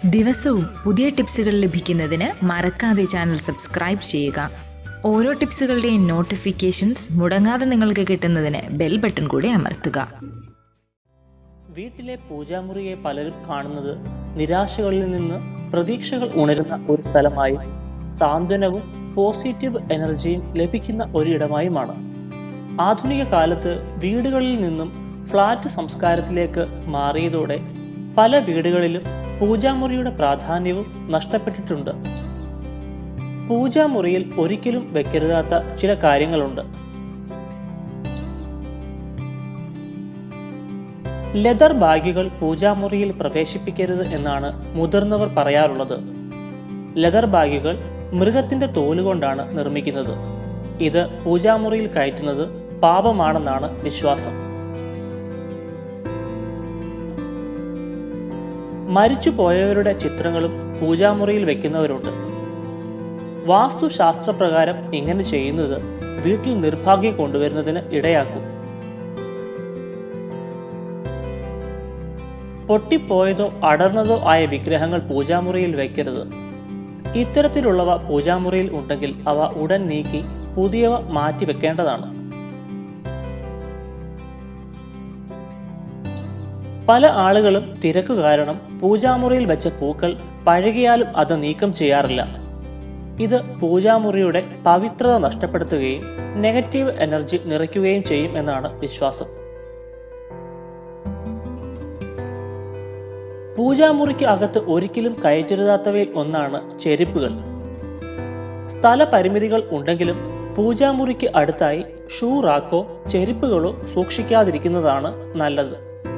ദിവസവും പുതിയ ടിപ്സുകൾ ലഭിക്കുന്നതിന് മറക്കാതെ ചാനൽ സബ്സ്ക്രൈബ് ചെയ്യുക ഓരോ ടിപ്സുകളുടെയും നോട്ടിഫിക്കേഷൻസ് മുടങ്ങാതെ നിങ്ങൾക്ക് കിട്ടുന്നതിന് ബെൽ ബട്ടൺ കൂടി അമർത്തുക വീട്ടിലെ പൂജാമുറിയെ പലരും കാണുന്നത് നിരാശകളിൽ നിന്ന് പ്രതീക്ഷകൾ ഉണരുന്ന ഒരു സ്ഥലമായി സാന്ത്വനവും പോസിറ്റീവ് എനർജിയും ലഭിക്കുന്ന ഒരിടമായുമാണ് ആധുനിക കാലത്ത് വീടുകളിൽ നിന്നും ഫ്ലാറ്റ് സംസ്കാരത്തിലേക്ക് മാറിയതോടെ പല വീടുകളിലും പൂജാമുറിയുടെ പ്രാധാന്യവും നഷ്ടപ്പെട്ടിട്ടുണ്ട് പൂജാമുറിയിൽ ഒരിക്കലും വെക്കരുതാത്ത ചില കാര്യങ്ങളുണ്ട് ലെതർ ബാഗുകൾ പൂജാമുറിയിൽ പ്രവേശിപ്പിക്കരുത് എന്നാണ് മുതിർന്നവർ പറയാറുള്ളത് ലെതർ ബാഗുകൾ മൃഗത്തിന്റെ തോലുകൊണ്ടാണ് നിർമ്മിക്കുന്നത് ഇത് പൂജാമുറിയിൽ കയറ്റുന്നത് പാപമാണെന്നാണ് വിശ്വാസം മരിച്ചുപോയവരുടെ ചിത്രങ്ങളും പൂജാമുറിയിൽ വെക്കുന്നവരുണ്ട് വാസ്തുശാസ്ത്രപ്രകാരം ഇങ്ങനെ ചെയ്യുന്നത് വീട്ടിൽ നിർഭാഗ്യം കൊണ്ടുവരുന്നതിന് ഇടയാക്കും പൊട്ടിപ്പോയതോ അടർന്നതോ ആയ വിഗ്രഹങ്ങൾ പൂജാമുറിയിൽ വയ്ക്കരുത് ഇത്തരത്തിലുള്ളവ പൂജാമുറിയിൽ ഉണ്ടെങ്കിൽ അവ ഉടൻ നീക്കി പുതിയവ മാറ്റി വെക്കേണ്ടതാണ് പല ആളുകളും തിരക്ക് കാരണം പൂജാമുറിയിൽ വെച്ച പൂക്കൾ പഴകിയാലും അത് നീക്കം ചെയ്യാറില്ല ഇത് പൂജാമുറിയുടെ പവിത്രത നഷ്ടപ്പെടുത്തുകയും നെഗറ്റീവ് എനർജി നിറയ്ക്കുകയും ചെയ്യും എന്നാണ് വിശ്വാസം പൂജാമുറിക്ക് അകത്ത് ഒരിക്കലും കയറ്റരുതാത്തവയിൽ ഒന്നാണ് ചെരുപ്പുകൾ സ്ഥല പരിമിതികൾ ഉണ്ടെങ്കിലും പൂജാമുറിക്ക് അടുത്തായി ഷൂ റാക്കോ ചെരുപ്പുകളോ സൂക്ഷിക്കാതിരിക്കുന്നതാണ് നല്ലത്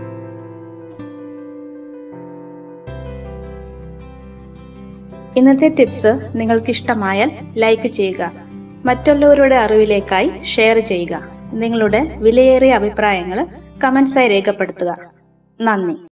ഇന്നത്തെ ടിപ്സ് നിങ്ങൾക്ക് ഇഷ്ടമായാൽ ലൈക്ക് ചെയ്യുക മറ്റുള്ളവരുടെ അറിവിലേക്കായി ഷെയർ ചെയ്യുക നിങ്ങളുടെ വിലയേറിയ അഭിപ്രായങ്ങൾ കമന്റ്സായി രേഖപ്പെടുത്തുക നന്ദി